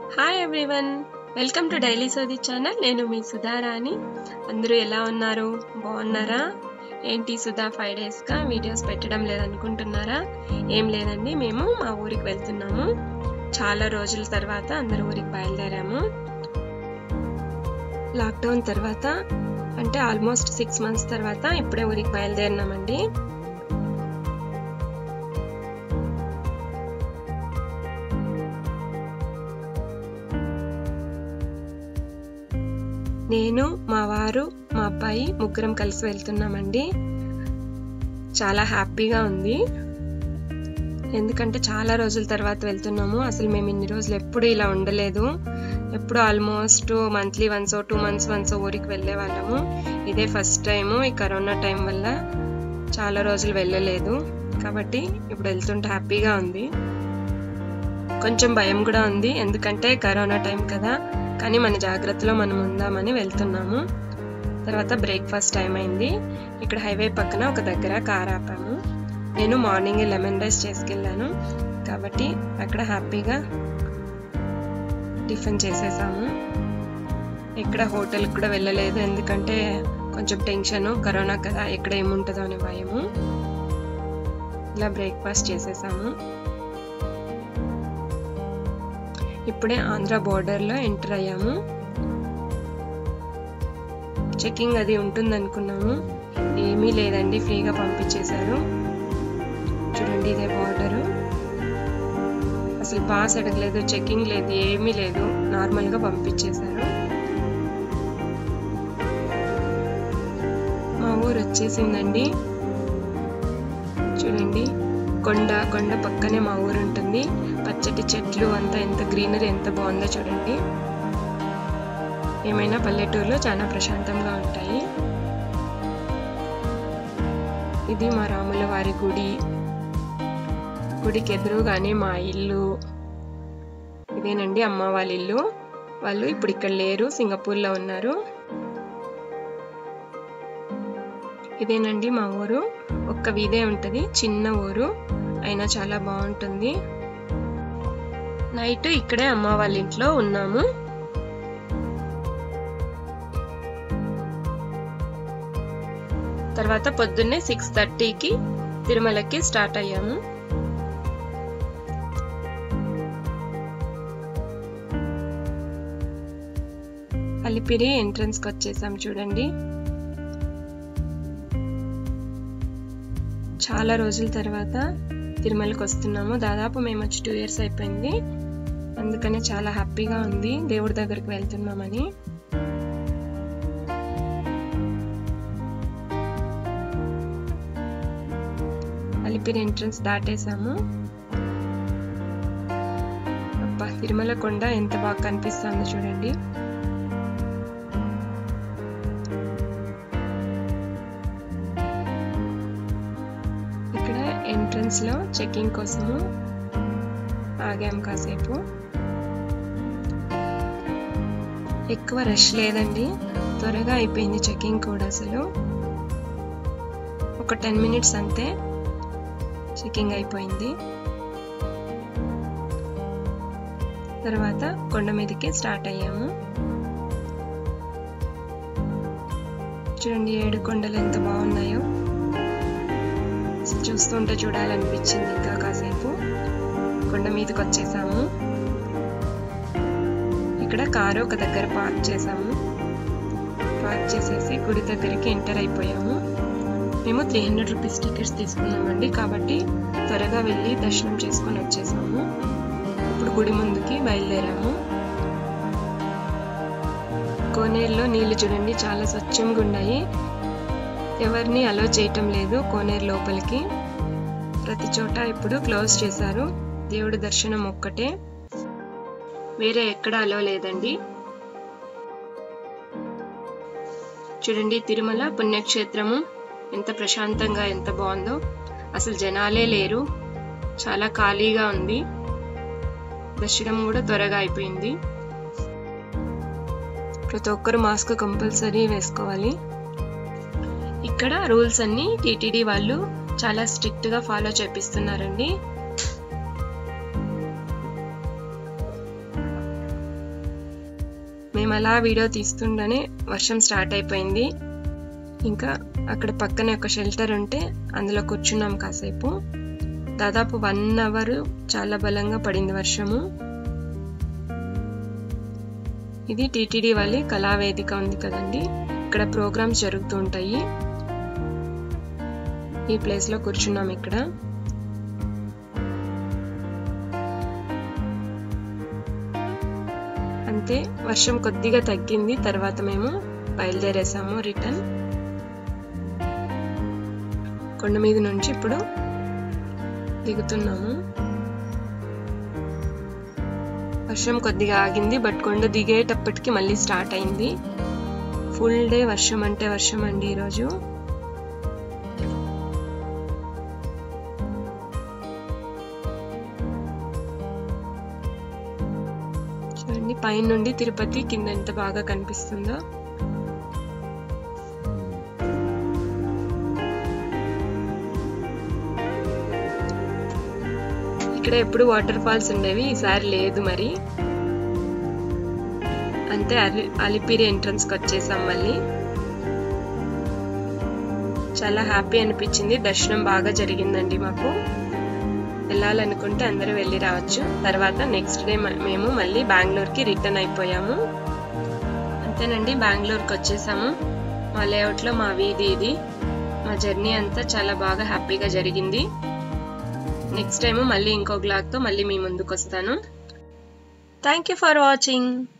hi everyone welcome to daily సోది channel నేను మీ సుధారాణి అందరూ ఎలా ఉన్నారు బాగున్నారా ఏంటి సుధా ఫైవ్ డేస్గా వీడియోస్ పెట్టడం లేదనుకుంటున్నారా ఏం లేదండి మేము మా ఊరికి వెళ్తున్నాము చాలా రోజుల తర్వాత అందరు ఊరికి బయలుదేరాము లాక్డౌన్ తర్వాత అంటే ఆల్మోస్ట్ సిక్స్ మంత్స్ తర్వాత ఇప్పుడే ఊరికి బయలుదేరినామండి నేను మా వారు మా అబ్బాయి ముగ్గురం కలిసి వెళ్తున్నామండి చాలా హ్యాపీగా ఉంది ఎందుకంటే చాలా రోజుల తర్వాత వెళ్తున్నాము అసలు మేము ఇన్ని రోజులు ఎప్పుడు ఇలా ఉండలేదు ఎప్పుడు almost monthly once two months once ఊరికి వెళ్ళే వాళ్ళము ఇదే ఫస్ట్ టైము ఈ కరోనా టైం వల్ల చాలా రోజులు వెళ్ళలేదు కాబట్టి ఇప్పుడు వెళ్తుంటే హ్యాపీగా ఉంది కొంచెం భయం కూడా ఉంది ఎందుకంటే కరోనా టైం కదా కానీ మన జాగ్రత్తలో మనం ఉందామని వెళ్తున్నాము తర్వాత బ్రేక్ఫాస్ట్ టైం అయింది ఇక్కడ హైవే పక్కన ఒక దగ్గర కార్ ఆపాము నేను మార్నింగ్ లెమన్ రైస్ చేసుకెళ్ళాను కాబట్టి అక్కడ హ్యాపీగా టిఫిన్ చేసేసాము ఎక్కడ హోటల్కి కూడా వెళ్ళలేదు ఎందుకంటే కొంచెం టెన్షన్ కరోనా కదా ఎక్కడ ఏముంటుందో అనే భయము ఇలా బ్రేక్ఫాస్ట్ చేసేసాము ఇప్పుడే ఆంధ్ర బోర్డర్లో ఎంటర్ అయ్యాము చెకింగ్ అది ఉంటుంది అనుకున్నాము ఏమీ లేదండి ఫ్రీగా పంపించేశారు చూడండి ఇదే బార్డరు అసలు పాస్ అడగలేదు చెకింగ్ లేదు ఏమీ లేదు నార్మల్గా పంపించేశారు మా ఊరు వచ్చేసిందండి చూడండి కొండ కొండ పక్కనే మా ఊరు ఉంటుంది పచ్చటి చెట్లు అంతా ఎంత గ్రీనరీ ఎంత బాగుందో చూడండి ఏమైనా పల్లెటూరులో చాలా ప్రశాంతంగా ఉంటాయి ఇది మా రాముల వారి గుడి గుడికి ఎదురుగానే మా ఇల్లు ఇదేనండి అమ్మ వాళ్ళ ఇల్లు వాళ్ళు ఇప్పుడు ఇక్కడ లేరు సింగపూర్లో ఉన్నారు ఇదేనండి మా ఊరు ఒక్క వీధే ఉంటుంది చిన్న ఊరు అయినా చాలా బాగుంటుంది నైట్ ఇక్కడే అమ్మ వాళ్ళ ఇంట్లో ఉన్నాము తర్వాత పొద్దున్నే సిక్స్ థర్టీకి తిరుమలకి స్టార్ట్ అయ్యాము అలిపిరి ఎంట్రన్స్కి వచ్చేసాం చూడండి చాలా రోజుల తర్వాత తిరుమలకి వస్తున్నాము దాదాపు మేము వచ్చి టూ ఇయర్స్ అయిపోయింది అందుకనే చాలా హ్యాపీగా ఉంది దేవుడి దగ్గరికి వెళ్తున్నామని అలిపిరి ఎంట్రన్స్ దాటేసాము అబ్బా తిరుమల కొండ ఎంత బాగా కనిపిస్తుందో చూడండి ఇక్కడ ఎంట్రన్స్ లో చెకింగ్ కోసము ఆగాం కాసేపు ఎక్కువ రష్ లేదండి త్వరగా అయిపోయింది చెకింగ్ కూడా అసలు ఒక టెన్ మినిట్స్ అంతే చెకింగ్ అయిపోయింది తర్వాత కొండ మీదకి స్టార్ట్ అయ్యాము చూడండి ఏడు కొండలు ఎంత బాగున్నాయో చూస్తుంటే చూడాలనిపించింది ఇంకా కాసేపు కొండ మీదకి వచ్చేసాము ఇక్కడ కారు ఒక దగ్గర పార్క్ చేసాము పార్క్ చేసేసి గుడి దగ్గరికి ఎంటర్ అయిపోయాము మేము త్రీ హండ్రెడ్ రూపీస్ టికెట్స్ తీసుకున్నామండి కాబట్టి త్వరగా వెళ్ళి దర్శనం చేసుకొని వచ్చేసాము ఇప్పుడు గుడి ముందుకి బయలుదేరాము కోనేరులో నీళ్లు చూడండి చాలా స్వచ్ఛంగా ఉన్నాయి ఎవరిని అలో చేయటం లేదు కోనేరు లోపలికి ప్రతి చోట ఇప్పుడు క్లోజ్ చేశారు దేవుడి దర్శనం ఒక్కటే వేరే ఎక్కడ అలో లేదండి చూడండి తిరుమల పుణ్యక్షేత్రము ఎంత ప్రశాంతంగా ఎంత బాగుందో అసలు జనాలే లేరు చాలా ఖాళీగా ఉంది దర్శనం కూడా త్వరగా అయిపోయింది ప్రతి ఒక్కరు మాస్క్ కంపల్సరీ వేసుకోవాలి ఇక్కడ రూల్స్ అన్ని టీటీడీ వాళ్ళు చాలా స్ట్రిక్ట్ గా ఫాలో చేపిస్తున్నారండి మేము అలా వీడియో తీస్తుండనే వర్షం స్టార్ట్ అయిపోయింది ఇంకా అక్కడ పక్కనే ఒక షెల్టర్ ఉంటే అందులో కూర్చున్నాం కాసేపు దాదాపు వన్ అవర్ చాలా బలంగా పడింది వర్షము ఇది టీటీడీ వాళ్ళ కళావేదిక ఉంది కదండి ఇక్కడ ప్రోగ్రామ్స్ జరుగుతూ ఉంటాయి ఈ ప్లేస్లో కూర్చున్నాం ఇక్కడ అంతే వర్షం కొద్దిగా తగ్గింది తర్వాత మేము బయలుదేరేసాము రిటర్న్ కొండ మీద నుంచి ఇప్పుడు దిగుతున్నాము వర్షం కొద్దిగా ఆగింది బట్ కొండ దిగేటప్పటికి మళ్ళీ స్టార్ట్ అయింది ఫుల్ డే వర్షం అంటే వర్షం అండి ఈరోజు చూడండి పైన నుండి తిరుపతి కింద ఎంత బాగా కనిపిస్తుందో ఇక్కడ ఎప్పుడు వాటర్ ఫాల్స్ ఉండేవి ఈసారి లేదు మరి అంతే అలి అలిపిరి ఎంట్రన్స్కి వచ్చేసాం మళ్ళీ చాలా హ్యాపీ అనిపించింది దర్శనం బాగా జరిగిందండి మాకు వెళ్ళాలనుకుంటే అందరూ వెళ్ళి రావచ్చు తర్వాత నెక్స్ట్ డే మేము మళ్ళీ బెంగళూరుకి రిటర్న్ అయిపోయాము అంతేనండి బెంగళూరుకి వచ్చేసాము మా లేఅవుట్లో మా వీధి ఇది మా జర్నీ అంతా చాలా బాగా హ్యాపీగా జరిగింది నెక్స్ట్ టైం మళ్ళీ ఇంకో బ్లాగ్తో మళ్ళీ మీ ముందుకు వస్తాను థ్యాంక్ యూ ఫర్ వాచింగ్